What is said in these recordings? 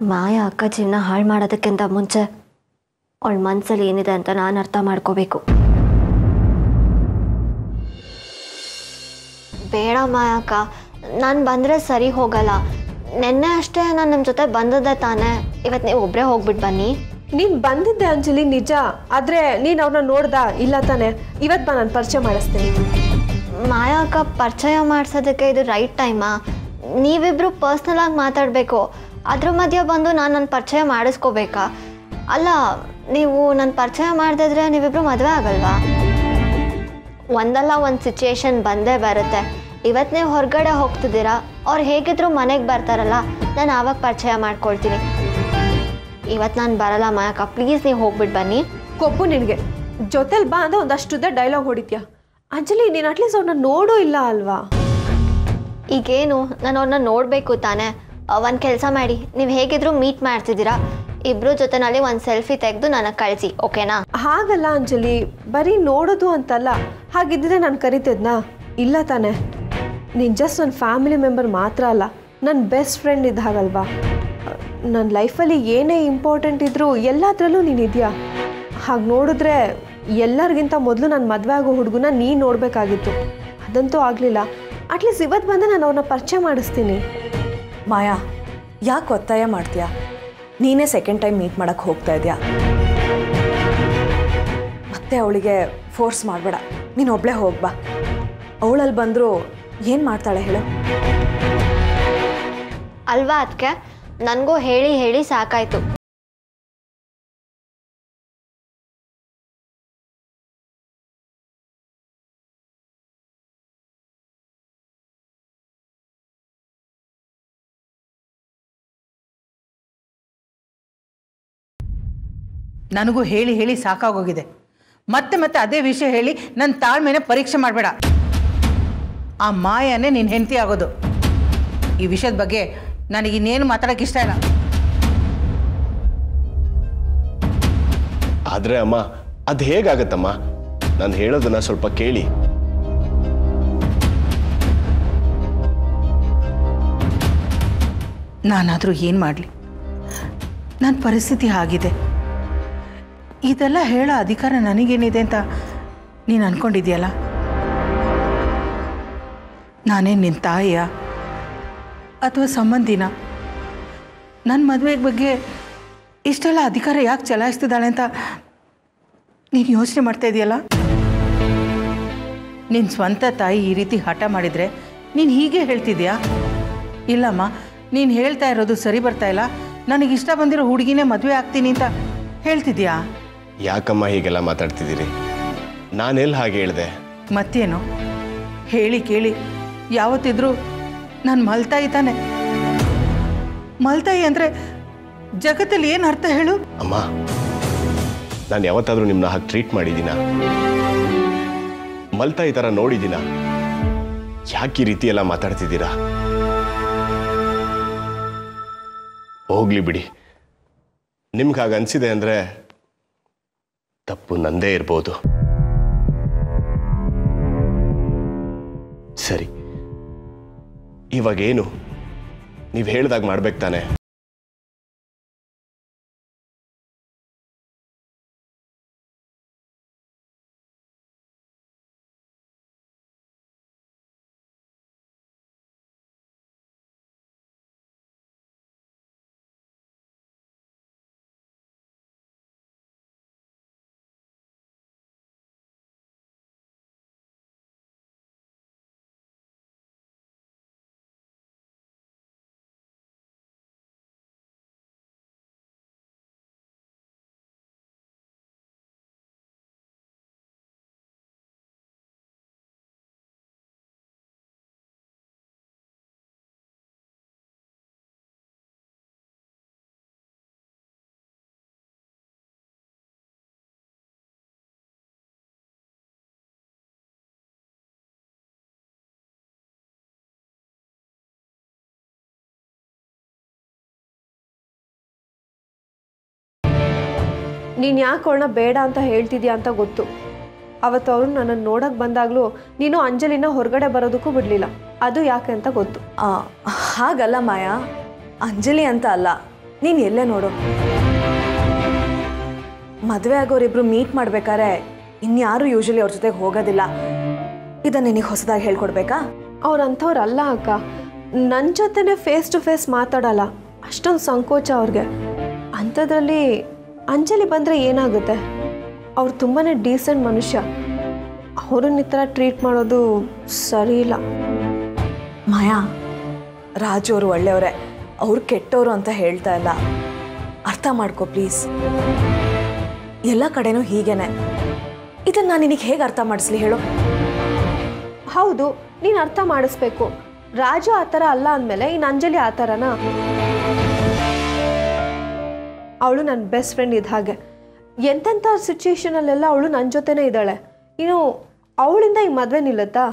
ಮಾಯ ಅಕ್ಕ ಜೀವನ ಹಾಳು ಮಾಡೋದಕ್ಕಿಂತ ಮುಂಚೆ ಅವಳ ಮನಸ್ಸಲ್ಲಿ ಏನಿದೆ ಅಂತ ನಾನು ಅರ್ಥ ಮಾಡ್ಕೋಬೇಕು ಬೇಡ ಮಾಯ ಅಕ್ಕ ನಾನು ಬಂದರೆ ಸರಿ ಹೋಗಲ್ಲ ನಿನ್ನೆ ಅಷ್ಟೇ ನಾನು ನಿಮ್ಮ ಜೊತೆ ಬಂದದ್ದೆ ತಾನೇ ಇವತ್ತು ನೀವು ಒಬ್ಬರೇ ಹೋಗ್ಬಿಟ್ಟು ಬನ್ನಿ ನೀನು ಬಂದಿದ್ದೆ ಅಂಜಲಿ ನಿಜ ಆದರೆ ನೀನು ಅವ್ರನ್ನ ನೋಡ್ದ ಇಲ್ಲ ತಾನೆ ಇವತ್ತು ಬಾ ನಾನು ಪರಿಚಯ ಮಾಡಿಸ್ತೀನಿ ಮಾಯಾ ಅಕ್ಕ ಪರಿಚಯ ಮಾಡ್ಸೋದಕ್ಕೆ ಇದು ರೈಟ್ ಟೈಮಾ ನೀವಿಬ್ರು ಪರ್ಸ್ನಲ್ ಆಗಿ ಮಾತಾಡಬೇಕು ಅದ್ರ ಮಧ್ಯೆ ಬಂದು ನಾನು ನನ್ನ ಪರಿಚಯ ಮಾಡಿಸ್ಕೋಬೇಕಾ ಅಲ್ಲ ನೀವು ನನ್ನ ಪರಿಚಯ ಮಾಡ್ದಿದ್ರೆ ನೀವಿಬ್ರು ಮದುವೆ ಆಗಲ್ವಾ ಒಂದಲ್ಲ ಒಂದು ಸಿಚುಯೇಷನ್ ಬಂದೇ ಬರುತ್ತೆ ಇವತ್ತು ನೀವು ಹೊರಗಡೆ ಹೋಗ್ತಿದ್ದೀರಾ ಅವ್ರು ಹೇಗಿದ್ರು ಮನೆಗೆ ಬರ್ತಾರಲ್ಲ ನಾನು ಆವಾಗ ಪರಿಚಯ ಮಾಡ್ಕೊಳ್ತೀನಿ ಇವತ್ತು ನಾನು ಬರಲ್ಲ ಮಾಯಕ್ಕ ಪ್ಲೀಸ್ ನೀವು ಹೋಗ್ಬಿಟ್ಟು ಬನ್ನಿ ಕೊಬ್ಬು ನಿನಗೆ ಜೊತೆಲಿ ಬಾ ಅಂದ್ರೆ ಒಂದಷ್ಟುದ್ದ ಡೈಲಾಗ್ ಹೊಡಿತ್ಯಾ ಅಂಜಲಿ ನೀನು ಅಟ್ಲೀಸ್ಟ್ ಅವ್ರನ್ನ ನೋಡೂ ಇಲ್ಲ ಅಲ್ವಾ ಈಗೇನು ನಾನು ಅವ್ರನ್ನ ನೋಡಬೇಕು ತಾನೇ ಒಂದು ಕೆಲಸ ಮಾಡಿ ನೀವು ಹೇಗಿದ್ರು ಮೀಟ್ ಮಾಡ್ತಿದ್ದೀರಾ ಇಬ್ರು ಜೊತೆನಲ್ಲಿ ಒಂದು ಸೆಲ್ಫಿ ತೆಗೆದು ನನಗೆ ಕಳಿಸಿ ಓಕೆನಾ ಹಾಗಲ್ಲ ಅಂಜಲಿ ಬರೀ ನೋಡೋದು ಅಂತಲ್ಲ ಹಾಗಿದ್ದರೆ ನಾನು ಕರಿತಿದ್ನಾ ಇಲ್ಲ ತಾನೆ ನೀನು ಜಸ್ಟ್ ನನ್ನ ಫ್ಯಾಮಿಲಿ ಮೆಂಬರ್ ಮಾತ್ರ ಅಲ್ಲ ನನ್ನ ಬೆಸ್ಟ್ ಫ್ರೆಂಡ್ ಇದ್ದ ಹಾಗಲ್ವಾ ನನ್ನ ಲೈಫಲ್ಲಿ ಏನೇ ಇಂಪಾರ್ಟೆಂಟ್ ಇದ್ದರೂ ಎಲ್ಲದರಲ್ಲೂ ನೀನಿದೆಯಾ ಹಾಗೆ ನೋಡಿದ್ರೆ ಎಲ್ಲರಿಗಿಂತ ಮೊದಲು ನಾನು ಮದುವೆ ಆಗೋ ಹುಡುಗನ ನೀನು ನೋಡಬೇಕಾಗಿತ್ತು ಅದಂತೂ ಆಗಲಿಲ್ಲ ಅಟ್ಲೀಸ್ಟ್ ಇವತ್ತು ಬಂದು ನಾನು ಅವ್ರನ್ನ ಪರಿಚಯ ಮಾಡಿಸ್ತೀನಿ ಮಾಯಾ ಯಾಕೆ ಒತ್ತಾಯ ಮಾಡ್ತೀಯಾ ನೀನೇ ಸೆಕೆಂಡ್ ಟೈಮ್ ಮೀಟ್ ಮಾಡಕ್ಕೆ ಹೋಗ್ತಾ ಇದೆಯಾ ಮತ್ತೆ ಅವಳಿಗೆ ಫೋರ್ಸ್ ಮಾಡಬೇಡ ನೀನು ಒಬ್ಳೇ ಹೋಗ್ಬಾ ಅವಳಲ್ಲಿ ಬಂದರೂ ಏನು ಮಾಡ್ತಾಳೆ ಹೇಳು ಅಲ್ವಾ ಅದಕ್ಕೆ ನನಗೂ ಹೇಳಿ ಹೇಳಿ ಸಾಕಾಯ್ತು ನನಗೂ ಹೇಳಿ ಹೇಳಿ ಸಾಕಾಗೋಗಿದೆ ಮತ್ತೆ ಮತ್ತೆ ಅದೇ ವಿಷಯ ಹೇಳಿ ನನ್ನ ತಾಳ್ಮೆನ ಪರೀಕ್ಷೆ ಮಾಡಬೇಡ ಆ ಮಾಯನೇ ನಿನ್ನ ಹೆಂಡತಿ ಆಗೋದು ಈ ವಿಷಯದ ಬಗ್ಗೆ ನನಗೆ ಇನ್ನೇನು ಮಾತಾಡೋಕ್ಕೆ ಇಷ್ಟ ಇಲ್ಲ ಆದ್ರೆ ಅಮ್ಮ ಅದು ಹೇಗಾಗತ್ತಮ್ಮ ನಾನು ಹೇಳೋದನ್ನ ಸ್ವಲ್ಪ ಕೇಳಿ ನಾನಾದರೂ ಏನು ಮಾಡಲಿ ನನ್ನ ಪರಿಸ್ಥಿತಿ ಆಗಿದೆ ಇದೆಲ್ಲ ಹೇಳೋ ಅಧಿಕಾರ ನನಗೇನಿದೆ ಅಂತ ನೀನು ಅಂದ್ಕೊಂಡಿದ್ಯಲ್ಲ ನಾನೇ ನಿನ್ನ ತಾಯಿಯ ಅಥವಾ ಸಂಬಂಧಿನ ನನ್ನ ಮದುವೆ ಬಗ್ಗೆ ಇಷ್ಟೆಲ್ಲ ಅಧಿಕಾರ ಯಾಕೆ ಚಲಾಯಿಸ್ತಿದ್ದಾಳೆ ಅಂತ ನೀನು ಯೋಚನೆ ಮಾಡ್ತಾ ಇದೆಯಲ್ಲ ನಿನ್ನ ಸ್ವಂತ ತಾಯಿ ಈ ರೀತಿ ಹಠ ಮಾಡಿದರೆ ನೀನು ಹೀಗೆ ಹೇಳ್ತಿದ್ಯಾ ಇಲ್ಲಮ್ಮ ನೀನು ಹೇಳ್ತಾ ಇರೋದು ಸರಿ ಬರ್ತಾ ಇಲ್ಲ ನನಗೆ ಇಷ್ಟ ಬಂದಿರೋ ಹುಡುಗಿನೇ ಮದುವೆ ಆಗ್ತೀನಿ ಅಂತ ಹೇಳ್ತಿದ್ಯಾ ಯಾಕಮ್ಮ ಹೀಗೆಲ್ಲ ಮಾತಾಡ್ತಿದ್ದೀರಿ ನಾನೆಲ್ಲಿ ಹಾಗೆ ಹೇಳಿದೆ ಮತ್ತೇನು ಹೇಳಿ ಕೇಳಿ ಯಾವತ್ತಿದ್ರೂ ನಾನು ಮಲ್ತಾಯಿ ತಾನೆ ಮಲ್ತಾಯಿ ಅಂದರೆ ಜಗತ್ತಲ್ಲಿ ಏನು ಅರ್ಥ ಹೇಳು ಅಮ್ಮ ನಾನು ಯಾವತ್ತಾದ್ರೂ ನಿಮ್ಮನ್ನ ಹಾಗೆ ಟ್ರೀಟ್ ಮಾಡಿದ್ದೀನ ಮಲ್ತಾ ಈ ಥರ ನೋಡಿದ್ದೀನ ಯಾಕೆ ಈ ರೀತಿ ಎಲ್ಲ ಮಾತಾಡ್ತಿದ್ದೀರಾ ಹೋಗ್ಲಿ ಬಿಡಿ ನಿಮ್ಗೆ ಹಾಗೆ ಅನ್ಸಿದೆ ಅಂದರೆ ತಪ್ಪು ನಂದೇ ಇರ್ಬೋದು ಸರಿ ಇವಾಗೇನು ನೀವು ಹೇಳ್ದಾಗ ಮಾಡ್ಬೇಕು ತಾನೆ ನೀನು ಯಾಕೆ ಅವಳನ್ನ ಬೇಡ ಅಂತ ಹೇಳ್ತಿದ್ಯಾ ಅಂತ ಗೊತ್ತು ಅವತ್ತು ಅವರು ನನ್ನನ್ನು ನೋಡಕ್ಕೆ ಬಂದಾಗಲೂ ನೀನು ಅಂಜಲಿನ ಹೊರಗಡೆ ಬರೋದಕ್ಕೂ ಬಿಡಲಿಲ್ಲ ಅದು ಯಾಕೆ ಅಂತ ಗೊತ್ತು ಆ, ಹಾಗಲ್ಲ ಮಾಯಾ ಅಂಜಲಿ ಅಂತ ಅಲ್ಲ ನೀನು ಎಲ್ಲೇ ನೋಡು ಮದುವೆ ಆಗೋರಿಬ್ರು ಮೀಟ್ ಮಾಡ್ಬೇಕಾದ್ರೆ ಇನ್ಯಾರು ಯೂಶಲಿ ಅವ್ರ ಜೊತೆಗೆ ಹೋಗೋದಿಲ್ಲ ಇದನ್ನ ನಿನಗೆ ಹೊಸದಾಗಿ ಹೇಳ್ಕೊಡ್ಬೇಕಾ ಅವ್ರಂಥವ್ರಲ್ಲ ಅಕ್ಕ ನನ್ನ ಜೊತೆನೆ ಫೇಸ್ ಟು ಫೇಸ್ ಮಾತಾಡಲ್ಲ ಅಷ್ಟೊಂದು ಸಂಕೋಚ ಅವ್ರಿಗೆ ಅಂಥದ್ರಲ್ಲಿ ಅಂಜಲಿ ಬಂದರೆ ಏನಾಗುತ್ತೆ ಅವ್ರು ತುಂಬಾ ಡೀಸೆಂಟ್ ಮನುಷ್ಯ ಅವ್ರನ್ನ ಈ ಥರ ಟ್ರೀಟ್ ಮಾಡೋದು ಸರಿ ಇಲ್ಲ ಮಾಯಾ ರಾಜು ಅವರು ಒಳ್ಳೆಯವರೇ ಅವ್ರು ಕೆಟ್ಟವರು ಅಂತ ಹೇಳ್ತಾ ಇಲ್ಲ ಅರ್ಥ ಮಾಡ್ಕೊ ಪ್ಲೀಸ್ ಎಲ್ಲ ಕಡೆನೂ ಹೀಗೇನೆ ಇದನ್ನ ನಾನು ನಿನಗೆ ಹೇಗೆ ಅರ್ಥ ಮಾಡಿಸ್ಲಿ ಹೇಳು ಹೌದು ನೀನು ಅರ್ಥ ಮಾಡಿಸ್ಬೇಕು ರಾಜು ಆ ಥರ ಅಲ್ಲ ಅಂದಮೇಲೆ ಇನ್ನು ಅಂಜಲಿ ಆ ಥರನಾ ಅವಳು ನನ್ನ ಬೆಸ್ಟ್ ಫ್ರೆಂಡ್ ಇದ್ದ ಹಾಗೆ ಎಂತೆಂಥ ಸಿಚುಯೇಷನಲ್ಲೆಲ್ಲ ಅವಳು ನನ್ನ ಜೊತೆನೇ ಇದ್ದಾಳೆ ಇನ್ನು ಅವಳಿಂದ ಈ ಮದುವೆ ನಿಲ್ಲುತ್ತಾ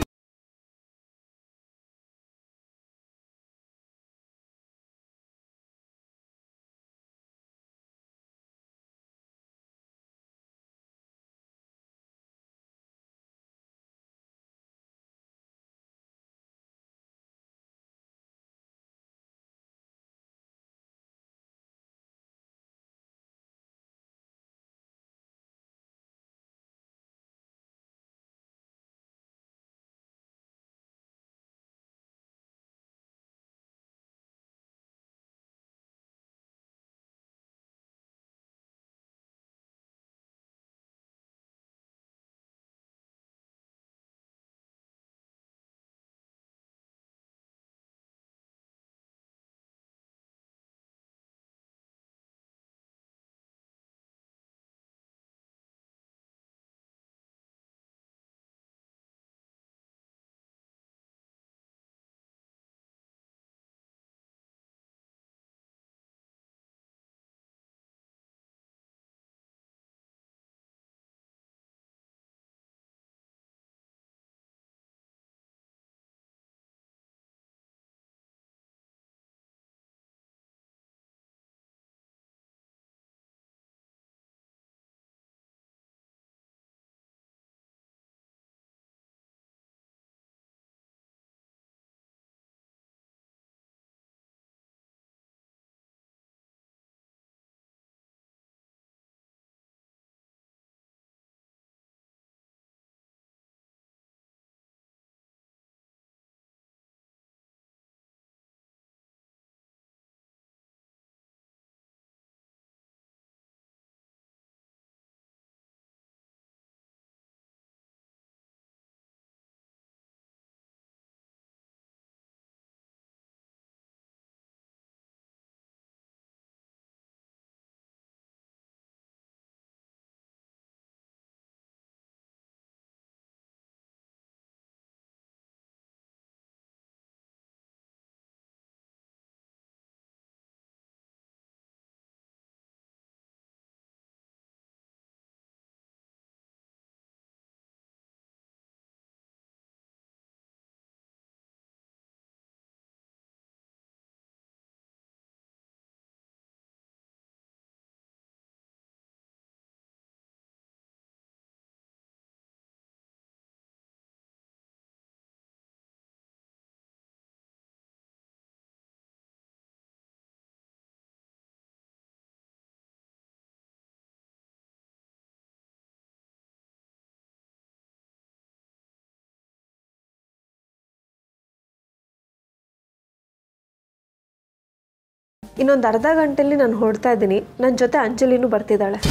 ಇನ್ನೊಂದು ಅರ್ಧ ಗಂಟೆಯಲ್ಲಿ ನಾನು ಹೊರಡ್ತಾ ಇದ್ದೀನಿ ನನ್ನ ಜೊತೆ ಅಂಜಲಿನೂ ಬರ್ತಿದ್ದಾಳೆ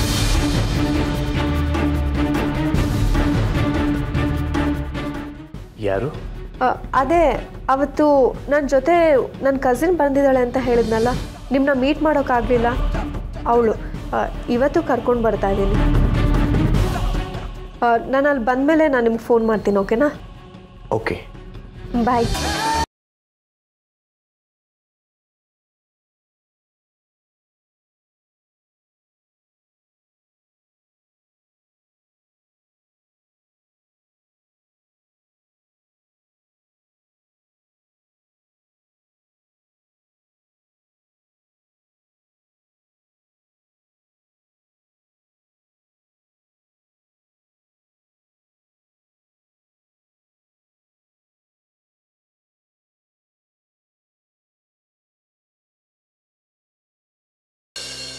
ಯಾರು ಆ, ಅದೇ ಅವತ್ತು ನನ್ನ ಜೊತೆ ನನ್ನ ಕಸಿನ್ ಬಂದಿದ್ದಾಳೆ ಅಂತ ಹೇಳಿದ್ನಲ್ಲ ನಿಮ್ಮನ್ನ ಮೀಟ್ ಮಾಡೋಕ್ಕಾಗಲಿಲ್ಲ ಅವಳು ಇವತ್ತು ಕರ್ಕೊಂಡು ಬರ್ತಾ ಇದ್ದೀನಿ ನಾನು ಅಲ್ಲಿ ಬಂದಮೇಲೆ ನಾನು ನಿಮ್ಗೆ ಫೋನ್ ಮಾಡ್ತೀನಿ ಓಕೆನಾ ಓಕೆ ಬಾಯ್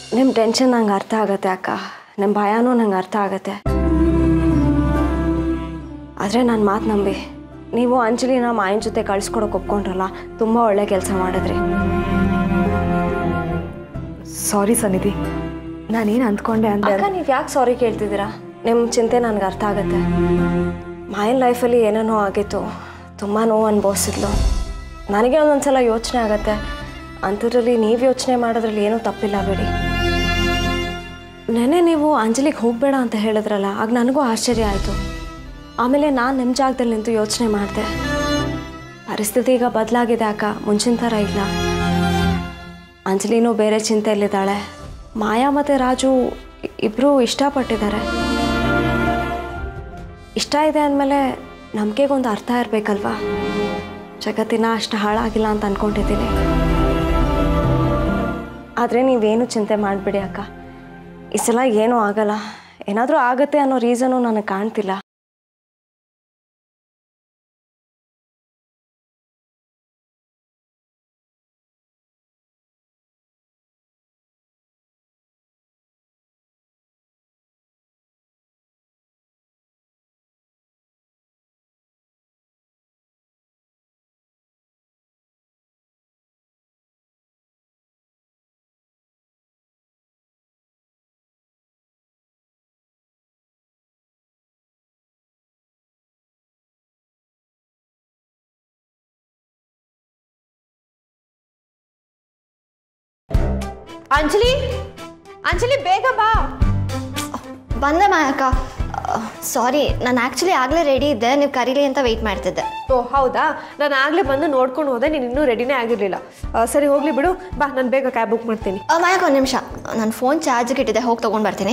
ನಿಮ್ಮ ಟೆನ್ಷನ್ ನಂಗೆ ಅರ್ಥ ಆಗತ್ತೆ ಅಕ್ಕ ನಿಮ್ಮ ಭಯನೂ ನಂಗೆ ಅರ್ಥ ಆಗತ್ತೆ ಆದರೆ ನನ್ನ ಮಾತು ನಂಬಿ ನೀವು ಅಂಜಲಿನ ಮಾಯನ ಜೊತೆ ಕಳ್ಸ್ಕೊಡೋಕೆ ಒಪ್ಕೊಂಡ್ರಲ್ಲ ತುಂಬ ಒಳ್ಳೆ ಕೆಲಸ ಮಾಡಿದ್ರಿ ಸಾರಿ ಸನ್ನಿಧಿ ನಾನೇನು ಅಂದ್ಕೊಂಡೆ ಅಂದ್ರೆ ಅಕ್ಕ ನೀವು ಯಾಕೆ ಸಾರಿ ಕೇಳ್ತಿದ್ದೀರಾ ನಿಮ್ಮ ಚಿಂತೆ ನನಗೆ ಅರ್ಥ ಆಗುತ್ತೆ ಮಾಯನ ಲೈಫಲ್ಲಿ ಏನೇನೋ ಆಗಿತ್ತು ತುಂಬ ನೋವು ಅನುಭವಿಸಿದ್ಲು ನನಗೆ ಒಂದೊಂದ್ಸಲ ಯೋಚನೆ ಆಗತ್ತೆ ಅಂಥದ್ರಲ್ಲಿ ನೀವು ಯೋಚನೆ ಮಾಡೋದ್ರಲ್ಲಿ ಏನೂ ತಪ್ಪಿಲ್ಲ ಬಿಡಿ ನೆನೆ ನೀವು ಅಂಜಲಿಗೆ ಹೋಗಬೇಡ ಅಂತ ಹೇಳಿದ್ರಲ್ಲ ಆಗ ನನಗೂ ಆಶ್ಚರ್ಯ ಆಯಿತು ಆಮೇಲೆ ನಾನು ನಿಮ್ಮ ಜಾಗದಲ್ಲಿ ನಿಂತು ಯೋಚನೆ ಮಾಡಿದೆ ಪರಿಸ್ಥಿತಿ ಈಗ ಬದಲಾಗಿದೆ ಅಕ್ಕ ಮುಂಚಿನ ಥರ ಇಲ್ಲ ಅಂಜಲಿನೂ ಬೇರೆ ಚಿಂತೆಯಲ್ಲಿದ್ದಾಳೆ ಮಾಯಾ ಮತ್ತು ರಾಜು ಇಬ್ಬರು ಇಷ್ಟಪಟ್ಟಿದ್ದಾರೆ ಇಷ್ಟ ಇದೆ ಅಂದಮೇಲೆ ನಂಬಿಕೆಗೊಂದು ಅರ್ಥ ಇರಬೇಕಲ್ವಾ ಜಗತ್ತಿನ ಅಷ್ಟು ಹಾಳಾಗಿಲ್ಲ ಅಂತ ಅಂದ್ಕೊಂಡಿದ್ದೀನಿ ಆದರೆ ನೀವೇನು ಚಿಂತೆ ಮಾಡಿಬಿಡಿ ಅಕ್ಕ ಈ ಸಲ ಏನೂ ಆಗಲ್ಲ ಏನಾದರೂ ಆಗತ್ತೆ ಅನ್ನೋ ರೀಸನು ನನಗೆ ಕಾಣ್ತಿಲ್ಲ ಅಂಜಲಿ ಅಂಜಲಿ ಬೇಗ ಬಾ ಬಂದೆ ಮಾಯಕ್ಕ ಸಾರಿ ನಾನು ಆ್ಯಕ್ಚುಲಿ ಆಗಲೇ ರೆಡಿ ಇದ್ದೆ ನೀವು ಕರೀಲಿ ಅಂತ ವೆಯ್ಟ್ ಮಾಡ್ತಿದ್ದೆ ಓ ಹೌದಾ ನಾನು ಆಗಲೇ ಬಂದು ನೋಡ್ಕೊಂಡು ಹೋದೆ ನೀನು ಇನ್ನೂ ರೆಡಿನೇ ಆಗಿರಲಿಲ್ಲ ಸರಿ ಹೋಗಲಿ ಬಿಡು ಬಾ ನಾನು ಬೇಗ ಕ್ಯಾಬ್ ಬುಕ್ ಮಾಡ್ತೀನಿ ಆ, ಮಾಯಕ್ಕ ಒಂದು ನಿಮಿಷ ನನ್ನ ಫೋನ್ ಚಾರ್ಜ್ಗೆ ಇಟ್ಟಿದೆ ಹೋಗಿ ತೊಗೊಂಡು ಬರ್ತೀನಿ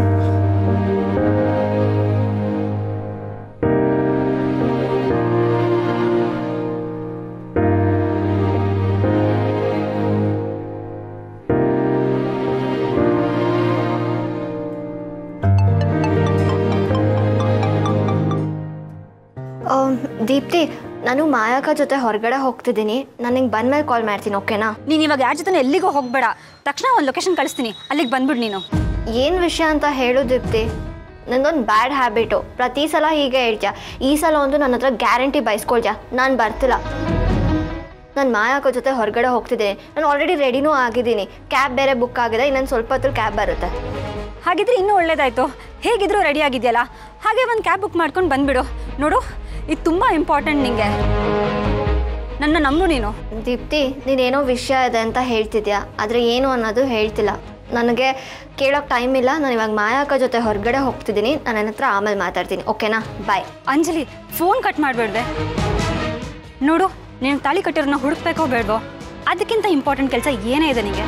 ಆ, ದೀಪ್ತಿ ನಾನು ಮಾಯಕ್ಕ ಜೊತೆ ಹೊರಗಡೆ ಹೋಗ್ತಿದ್ದೀನಿ ನಾನು ನಿಂಗೆ ಬಂದ್ಮೇಲೆ ಕಾಲ್ ಮಾಡ್ತೀನಿ ಓಕೆನಾ ನೀನು ಇವಾಗ ಯಾರ ಜೊತೆ ಎಲ್ಲಿಗೂ ಹೋಗಬೇಡ ತಕ್ಷಣ ಒಂದು ಲೊಕೇಶನ್ ಕಳಿಸ್ತೀನಿ ಅಲ್ಲಿಗೆ ಬಂದ್ಬಿಡು ನೀನು ಏನು ವಿಷಯ ಅಂತ ಹೇಳು ದೀಪ್ತಿ ನಂದೊಂದು ಬ್ಯಾಡ್ ಹ್ಯಾಬಿಟು ಪ್ರತಿ ಸಲ ಹೀಗೆ ಹೇಳ್ತೀಯ ಈ ಸಲ ಒಂದು ನನ್ನ ಹತ್ರ ಗ್ಯಾರಂಟಿ ಬಯಸ್ಕೊಳ್ತೀಯ ನಾನು ಬರ್ತಿಲ್ಲ ನಾನು ಮಾಯಾಕ ಜೊತೆ ಹೊರಗಡೆ ಹೋಗ್ತಿದ್ದೀನಿ ನಾನು ಆಲ್ರೆಡಿ ರೆಡಿನೂ ಆಗಿದ್ದೀನಿ ಕ್ಯಾಬ್ ಬೇರೆ ಬುಕ್ ಆಗಿದೆ ಇನ್ನೊಂದು ಸ್ವಲ್ಪ ಹೊತ್ತು ಕ್ಯಾಬ್ ಬರುತ್ತೆ ಹಾಗಿದ್ರೆ ಇನ್ನೂ ಒಳ್ಳೇದಾಯ್ತು ಹೇಗಿದ್ರು ರೆಡಿ ಆಗಿದೆಯಲ್ಲ ಹಾಗೆ ಒಂದು ಕ್ಯಾಬ್ ಬುಕ್ ಮಾಡ್ಕೊಂಡು ಬಂದ್ಬಿಡು ನೋಡು ಇದು ತುಂಬ ಇಂಪಾರ್ಟೆಂಟ್ ನಿಂಗೆ ನನ್ನ ನಂಬು ನೀನು ದೀಪ್ತಿ ನೀನೇನೋ ವಿಷಯ ಇದೆ ಅಂತ ಹೇಳ್ತಿದ್ಯಾ ಆದರೆ ಏನು ಅನ್ನೋದು ಹೇಳ್ತಿಲ್ಲ ನನಗೆ ಕೇಳೋಕೆ ಟೈಮ್ ಇಲ್ಲ ನಾನು ಇವಾಗ ಮಾಯಾಕ ಜೊತೆ ಹೊರಗಡೆ ಹೋಗ್ತಿದ್ದೀನಿ ನಾನು ನನ್ನ ಹತ್ರ ಆಮೇಲೆ ಮಾತಾಡ್ತೀನಿ ಓಕೆನಾ ಬಾಯ್ ಅಂಜಲಿ ಫೋನ್ ಕಟ್ ಮಾಡಬೇಡ್ದೆ ನೋಡು ನೀನು ತಾಳಿ ಕಟ್ಟಿರೋನ್ನ ಹುಡುಕ್ಬೇಕೋ ಬೇಡವೋ ಅದಕ್ಕಿಂತ ಇಂಪಾರ್ಟೆಂಟ್ ಕೆಲಸ ಏನೇ ಇದೆ ನಿಮಗೆ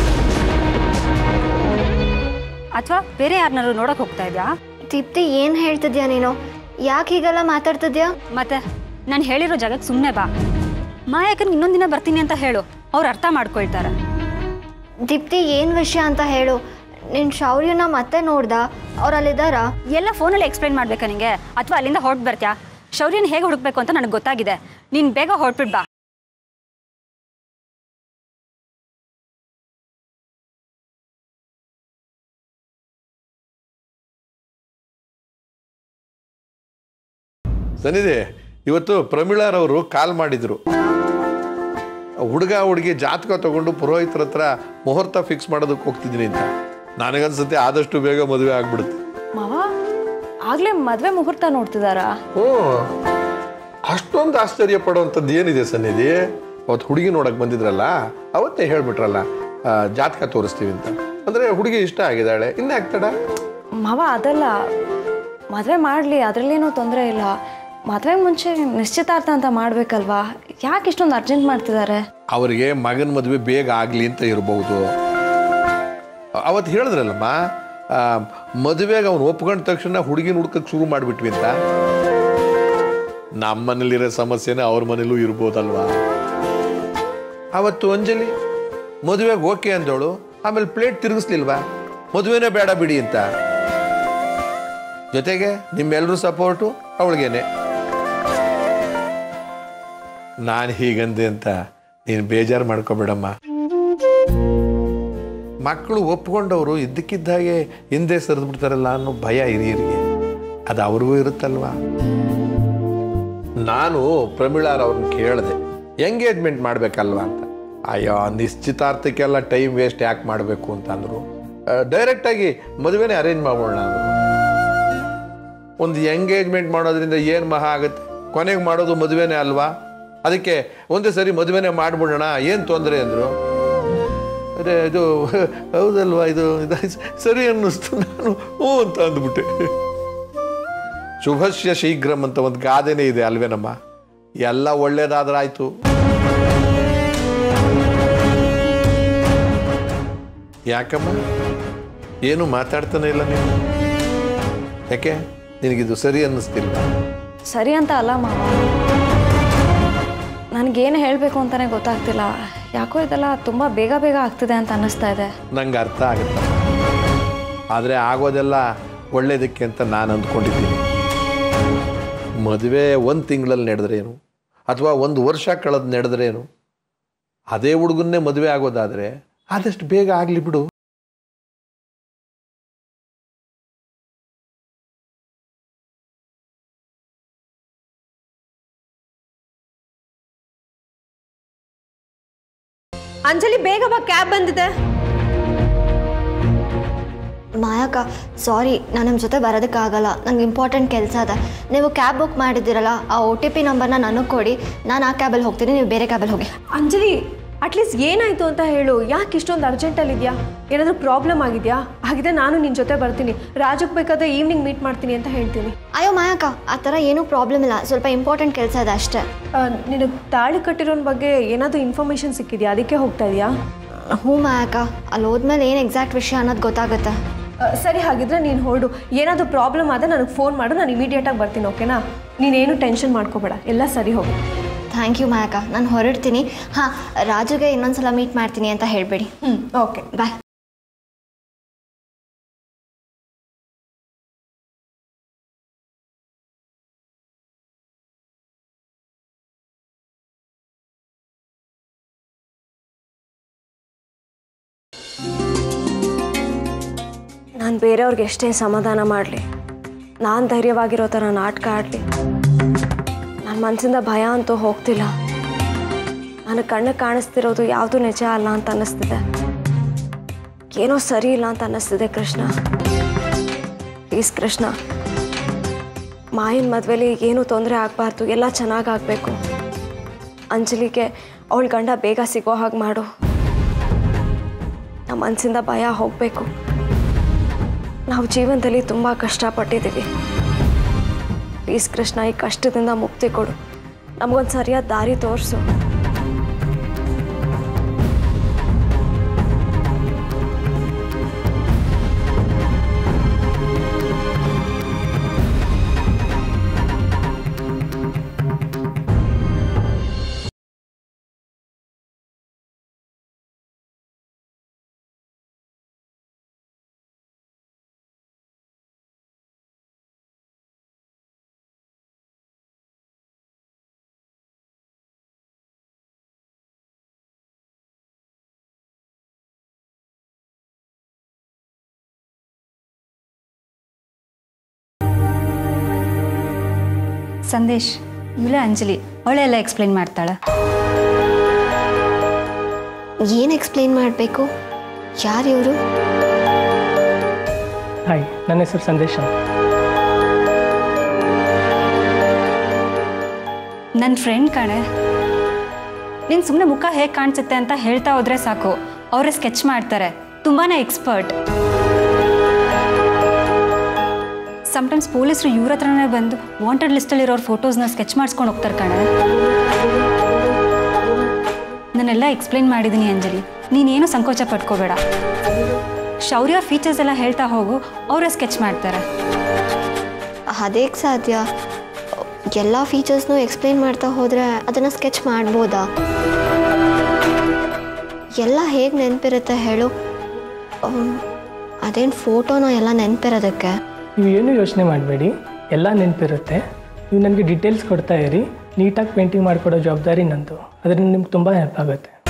ಅಥವಾ ಬೇರೆ ಯಾರನ್ನಾರು ನೋಡೋಕೆ ಹೋಗ್ತಾ ಇದೆಯಾ ದೀಪ್ತಿ ಏನು ಹೇಳ್ತಿದ್ಯಾ ನೀನು ಯಾಕೆ ಹೀಗೆಲ್ಲ ಮಾತಾಡ್ತಿದ್ಯಾ ಮತ್ತೆ ನಾನು ಹೇಳಿರೋ ಜಾಗಕ್ಕೆ ಸುಮ್ಮನೆ ಬಾ ಮಾಯಕನ್ ಇನ್ನೊಂದು ದಿನ ಬರ್ತೀನಿ ಅಂತ ಹೇಳು ಅವ್ರು ಅರ್ಥ ಮಾಡ್ಕೊಳ್ತಾರೆ ದೀಪ್ತಿ ಏನು ವಿಷಯ ಅಂತ ಹೇಳು ನಿನ್ನ ಶೌರ್ಯನ ಮತ್ತೆ ನೋಡ್ದ ಅವ್ರು ಅಲ್ಲಿದ್ದಾರಾ ಎಲ್ಲ ಫೋನಲ್ಲಿ ಎಕ್ಸ್ಪ್ಲೈನ್ ಮಾಡ್ಬೇಕಾ ನಿಂಗೆ ಅಥವಾ ಅಲ್ಲಿಂದ ಹೊರಟು ಬರ್ತ್ಯಾ ಶೌರ್ಯನ ಹೇಗೆ ಹುಡುಕ್ಬೇಕು ಅಂತ ನನಗೆ ಗೊತ್ತಾಗಿದೆ ನೀನು ಬೇಗ ಹೊರಟ್ಬಿಟ್ ಬಾ ಸನಿದೆ ಇವತ್ತು ಪ್ರಮೀಳಾರವರು ಕಾಲ್ ಮಾಡಿದ್ರು ಹುಡುಗ ಹುಡುಗಿ ಜಾತಕ ತಗೊಂಡು ಪುರೋಹಿತರ ಹತ್ರ ಮುಹೂರ್ತ ಫಿಕ್ಸ್ ಮಾಡೋದಕ್ಕೆ ಹೋಗ್ತಿದ್ದೀನಿ ಅಂತ ನನಗನ್ಸುತ್ತೆ ಆದಷ್ಟು ಬೇಗ ಮದುವೆ ಆಗ್ಬಿಡುತ್ತೆ ಮಾವ ಆಗಲೇ ಮದುವೆ ಮುಹೂರ್ತ ನೋಡ್ತಿದ್ದಾರಾ ಹ್ಞೂ ಅಷ್ಟೊಂದು ಆಶ್ಚರ್ಯ ಪಡುವಂಥದ್ದು ಏನಿದೆ ಸನ್ನಿಧಿ ಅವತ್ತು ಹುಡುಗಿ ನೋಡಕ್ ಬಂದಿದ್ರಲ್ಲ ಅವತ್ತೇ ಹೇಳ್ಬಿಟ್ರಲ್ಲ ಆ, ಜಾತಕ ತೋರಿಸ್ತೀವಿ ಅಂತ ಅಂದ್ರೆ ಹುಡುಗಿ ಇಷ್ಟ ಆಗಿದ್ದಾಳೆ ಇನ್ನ ಆಗ್ತಾಡ ಮಾವ ಅದಲ್ಲ ಮದುವೆ ಮಾಡಲಿ ಅದರಲ್ಲೇನೂ ತೊಂದರೆ ಇಲ್ಲ ಮದುವೆ ಮುಂಚೆ ನಿಶ್ಚಿತಾರ್ಥ ಅಂತ ಮಾಡಬೇಕಲ್ವಾ ಯಾಕೆ ಇಷ್ಟೊಂದು ಅರ್ಜೆಂಟ್ ಮಾಡ್ತಿದ್ದಾರೆ ಅವರಿಗೆ ಮಗನ ಮದುವೆ ಬೇಗ ಆಗಲಿ ಅಂತ ಇರಬಹುದು ಅವತ್ತು ಹೇಳಿದ್ರಲ್ಲಮ್ಮ ಆ, ಮದುವೆಗೆ ಅವ್ನು ಒಪ್ಕೊಂಡ ತಕ್ಷಣ ಹುಡುಗಿನ ಹುಡ್ಕಕ್ಕೆ ಶುರು ಮಾಡಿಬಿಟ್ವಿ ಅಂತ ನಮ್ಮ ಮನೇಲಿರೋ ಸಮಸ್ಯೆನೇ ಅವ್ರ ಮನೇಲೂ ಇರ್ಬೋದಲ್ವಾ ಅವತ್ತು ಅಂಜಲಿ ಮದುವೆಗೆ ಓಕೆ ಅಂದವಳು ಆಮೇಲೆ ಪ್ಲೇಟ್ ತಿರುಗಿಸ್ಲಿಲ್ವಾ ಮದುವೆನೇ ಬೇಡ ಬಿಡಿ ಅಂತ ಜೊತೆಗೆ ನಿಮ್ಮೆಲ್ಲರೂ ಸಪೋರ್ಟು ಅವಳಿಗೇನೆ ನಾನು ಹೀಗಂದೆ ಅಂತ ನೀನು ಬೇಜಾರು ಮಾಡ್ಕೋಬೇಡಮ್ಮ ಮಕ್ಕಳು ಒಪ್ಕೊಂಡವರು ಇದ್ದಕ್ಕಿದ್ದಾಗೆ ಹಿಂದೆ ಸರಿದು ಬಿಡ್ತಾರಲ್ಲ ಅನ್ನೋ ಭಯ ಹಿರಿಯರಿಗೆ ಅದು ಅವ್ರಿಗೂ ಇರುತ್ತಲ್ವಾ ನಾನು ಪ್ರಮೀಳಾರ್ ಅವ್ರನ್ನ ಕೇಳಿದೆ ಎಂಗೇಜ್ಮೆಂಟ್ ಮಾಡಬೇಕಲ್ವಾ ಅಂತ ಅಯ್ಯೋ ನಿಶ್ಚಿತಾರ್ಥಕ್ಕೆಲ್ಲ ಟೈಮ್ ವೇಸ್ಟ್ ಯಾಕೆ ಮಾಡಬೇಕು ಅಂತ ಅಂದರು ಡೈರೆಕ್ಟಾಗಿ ಮದುವೆನೇ ಅರೇಂಜ್ ಮಾಡೋಣ ಅಂದ್ರು ಒಂದು ಎಂಗೇಜ್ಮೆಂಟ್ ಮಾಡೋದ್ರಿಂದ ಏನು ಮಹಾ ಆಗುತ್ತೆ ಕೊನೆಗೆ ಮಾಡೋದು ಮದುವೆನೇ ಅಲ್ವಾ ಅದಕ್ಕೆ ಒಂದೇ ಸರಿ ಮದುವೆನೇ ಮಾಡಿಬಿಡೋಣ ಏನು ತೊಂದರೆ ಅಂದರು ಅದೇ ಇದು ಹೌದಲ್ವಾ ಇದು ಇದು ಸರಿ ಅನ್ನಿಸ್ತು ನಾನು ಹ್ಞೂ ಅಂತ ಅಂದ್ಬಿಟ್ಟೆ ಶುಭಸ್ಯ ಶೀಘ್ರಂ ಅಂತ ಒಂದು ಗಾದೆನೇ ಇದೆ ಅಲ್ವೇನಮ್ಮ ಎಲ್ಲ ಒಳ್ಳೇದಾದ್ರಾಯ್ತು ಯಾಕಮ್ಮ ಏನು ಮಾತಾಡ್ತಾನೆ ಇಲ್ಲ ನೀನು ಯಾಕೆ ನಿನಗಿದು ಸರಿ ಅನ್ನಿಸ್ತಿಲ್ಲ ಸರಿ ಅಂತ ಅಲ್ಲ ಮಾವ ನನಗೇನು ಹೇಳಬೇಕು ಅಂತಲೇ ಗೊತ್ತಾಗ್ತಿಲ್ಲ ಯಾಕೋ ಇದೆಲ್ಲ ತುಂಬ ಬೇಗ ಬೇಗ ಆಗ್ತಿದೆ ಅಂತ ಅನ್ನಿಸ್ತಾ ಇದೆ ನಂಗೆ ಅರ್ಥ ಆಗುತ್ತೆ ಆದರೆ ಆಗೋದೆಲ್ಲ ಒಳ್ಳೇದಕ್ಕೆ ಅಂತ ನಾನು ಅಂದ್ಕೊಂಡಿದ್ದೀನಿ ಮದುವೆ ಒಂದು ತಿಂಗಳಲ್ಲಿ ನಡೆದ್ರೇನು ಅಥವಾ ಒಂದು ವರ್ಷ ಕಳೆದು ನಡೆದ್ರೇನು ಅದೇ ಹುಡುಗನ್ನೇ ಮದುವೆ ಆಗೋದಾದರೆ ಆದಷ್ಟು ಬೇಗ ಆಗಲಿ ಬಿಡು ಅಂಜಲಿ ಬೇಗ ಬಾ ಕ್ಯಾಬ್ ಬಂದಿದೆ ಮಾಯಕ್ಕ ಸಾರಿ ನಾನು ನಿಮ್ಮ ಜೊತೆ ಬರೋದಕ್ಕಾಗಲ್ಲ ನಂಗೆ ಇಂಪಾರ್ಟೆಂಟ್ ಕೆಲಸ ಅದ ನೀವು ಕ್ಯಾಬ್ ಬುಕ್ ಮಾಡಿದ್ದೀರಲ್ಲ ಆ ಒ ಟಿ ಪಿ ನಂಬರ್ನ ನನಗೆ ಕೊಡಿ ನಾನು ಆ ಕ್ಯಾಬಲ್ಲಿ ಹೋಗ್ತೀನಿ ನೀವು ಬೇರೆ ಕ್ಯಾಬಲ್ಲಿ ಹೋಗಿ ಅಂಜಲಿ ಅಟ್ಲೀಸ್ಟ್ ಏನಾಯ್ತು ಅಂತ ಹೇಳು ಯಾಕೆ ಇಷ್ಟೊಂದು ಅರ್ಜೆಂಟಲ್ಲಿ ಇದೆಯಾ ಏನಾದರೂ ಪ್ರಾಬ್ಲಮ್ ಆಗಿದೆಯಾ ಹಾಗಿದ್ರೆ ನಾನು ನಿನ್ನ ಜೊತೆ ಬರ್ತೀನಿ ರಾಜಕ್ಕೆ ಬೇಕಾದ್ರೆ ಈವ್ನಿಂಗ್ ಮೀಟ್ ಮಾಡ್ತೀನಿ ಅಂತ ಹೇಳ್ತೀನಿ ಅಯ್ಯೋ ಮಾಯಕ್ಕ ಆ ಥರ ಏನೂ ಪ್ರಾಬ್ಲಮ್ ಇಲ್ಲ ಸ್ವಲ್ಪ ಇಂಪಾರ್ಟೆಂಟ್ ಕೆಲಸ ಇದೆ ಅಷ್ಟೇ ನಿನಗೆ ತಾಳಿ ಕಟ್ಟಿರೋನ್ ಬಗ್ಗೆ ಏನಾದರೂ ಇನ್ಫಾರ್ಮೇಷನ್ ಸಿಕ್ಕಿದೆಯಾ ಅದಕ್ಕೆ ಹೋಗ್ತಾ ಇದೆಯಾ ಹ್ಞೂ ಮಾಯಕ್ಕ ಅಲ್ಲಿ ಹೋದ್ಮೇಲೆ ಏನು ಎಕ್ಸಾಕ್ಟ್ ವಿಷಯ ಅನ್ನೋದು ಗೊತ್ತಾಗುತ್ತೆ ಸರಿ ಹಾಗಿದ್ರೆ ನೀನು ಹೊರಡು ಏನಾದರೂ ಪ್ರಾಬ್ಲಮ್ ಆದರೆ ನನಗೆ ಫೋನ್ ಮಾಡು ನಾನು ಇಮಿಡಿಯೇಟಾಗಿ ಬರ್ತೀನಿ ಓಕೆನಾ ನೀನೇನು ಟೆನ್ಷನ್ ಮಾಡ್ಕೋಬೇಡ ಎಲ್ಲ ಸರಿ ಹೋಗು ಥ್ಯಾಂಕ್ ಯು ಮಾಯಕ್ಕ ನಾನು ಹೊರಡ್ತೀನಿ ಹಾಂ ರಾಜುಗೆ ಇನ್ನೊಂದ್ಸಲ ಮೀಟ್ ಮಾಡ್ತೀನಿ ಅಂತ ಹೇಳಬೇಡಿ ಹ್ಞೂ ಓಕೆ ಬಾಯ್ ನಾನು ಬೇರೆಯವ್ರಿಗೆ ಎಷ್ಟೇ ಸಮಾಧಾನ ಮಾಡಲಿ ನಾನು ಧೈರ್ಯವಾಗಿರೋ ಥರ ನಾಟಕ ಆಡಲಿ ನನ್ನ ಮನಸ್ಸಿಂದ ಭಯ ಅಂತೂ ಹೋಗ್ತಿಲ್ಲ ನನಗೆ ಕಣ್ಣಿಗೆ ಕಾಣಿಸ್ತಿರೋದು ಯಾವುದು ನಿಜ ಅಲ್ಲ ಅಂತ ಅನ್ನಿಸ್ತಿದೆ ಏನೋ ಸರಿ ಇಲ್ಲ ಅಂತ ಅನ್ನಿಸ್ತಿದೆ ಕೃಷ್ಣ ಪ್ಲೀಸ್ ಕೃಷ್ಣ ಮಾಯಿನ ಮದುವೆಲಿ ಏನೂ ತೊಂದರೆ ಆಗಬಾರ್ದು ಎಲ್ಲ ಚೆನ್ನಾಗಾಗಬೇಕು ಅಂಜಲಿಗೆ ಅವಳ ಗಂಡ ಬೇಗ ಸಿಗೋ ಹಾಗೆ ಮಾಡು ನಮ್ಮ ಮನಸ್ಸಿಂದ ಭಯ ಹೋಗಬೇಕು ನಾವು ಜೀವನದಲ್ಲಿ ತುಂಬ ಕಷ್ಟಪಟ್ಟಿದ್ದೀವಿ ಪ್ಲೀಸ್ ಕೃಷ್ಣ ಈ ಕಷ್ಟದಿಂದ ಮುಕ್ತಿ ಕೊಡು ನಮಗೊಂದು ಸರಿಯಾದ ದಾರಿ ತೋರಿಸು ಸಂದೇಶ್ ಇವಳೇ ಅಂಜಲಿ ಅವಳೆ ಎಲ್ಲ ಎಕ್ಸ್ಪ್ಲೈನ್ ಮಾಡ್ತಾಳೆ ಏನು ಎಕ್ಸ್ಪ್ಲೇನ್ ಮಾಡಬೇಕು ಯಾರು ಇವರು ಹಾಯ್ ನನ್ನ ಹೆಸರು ಸಂದೇಶ್ ಅಂತ ನನ್ನ ಫ್ರೆಂಡ್ ಕಣೆ ನೀನು ಸುಮ್ಮನೆ ಮುಖ ಹೇಗೆ ಕಾಣಿಸುತ್ತೆ ಅಂತ ಹೇಳ್ತಾ ಹೋದ್ರೆ ಸಾಕು ಅವರೇ ಸ್ಕೆಚ್ ಮಾಡ್ತಾರೆ ತುಂಬಾ ಎಕ್ಸ್ಪರ್ಟ್ ಸಮ್ಟೈಮ್ಸ್ ಪೊಲೀಸರು ಇವ್ರ ಹತ್ರನೇ ಬಂದು ವಾಂಟೆಡ್ ಲಿಸ್ಟಲ್ಲಿರೋರು ಫೋಟೋಸ್ನ ಸ್ಕೆಚ್ ಮಾಡಿಸ್ಕೊಂಡು ಹೋಗ್ತಾರೆ ಕಣೆ ನಾನೆಲ್ಲ ಎಕ್ಸ್ಪ್ಲೈನ್ ಮಾಡಿದ್ದೀನಿ ಅಂಜಲಿ ನೀನೇನು ಸಂಕೋಚ ಪಟ್ಕೋಬೇಡ ಶೌರ್ಯ ಫೀಚರ್ಸ್ ಎಲ್ಲ ಹೇಳ್ತಾ ಹೋಗು ಅವರೇ ಸ್ಕೆಚ್ ಮಾಡ್ತಾರೆ ಅದೇಗೆ ಸಾಧ್ಯ ಎಲ್ಲ ಫೀಚರ್ಸ್ನು ಎಕ್ಸ್ಪ್ಲೇನ್ ಮಾಡ್ತಾ ಹೋದರೆ ಅದನ್ನು ಸ್ಕೆಚ್ ಮಾಡ್ಬೋದಾ ಎಲ್ಲ ಹೇಗೆ ನೆನಪಿರುತ್ತೆ ಹೇಳು ಅದೇನು ಫೋಟೋನ ಎಲ್ಲ ನೆನಪಿರೋದಕ್ಕೆ ನೀವು ಏನು ಯೋಚನೆ ಮಾಡಬೇಡಿ ಎಲ್ಲ ನೆನಪಿರುತ್ತೆ ನೀವು ನನಗೆ ಡೀಟೇಲ್ಸ್ ಕೊಡ್ತಾ ಇರಿ ನೀಟಾಗಿ ಪೇಂಟಿಂಗ್ ಮಾಡಿಕೊಡೋ ಜವಾಬ್ದಾರಿ ನಂದು ಅದರಿಂದ ನಿಮ್ಗೆ ತುಂಬ ಹೆಲ್ಪ್ ಆಗುತ್ತೆ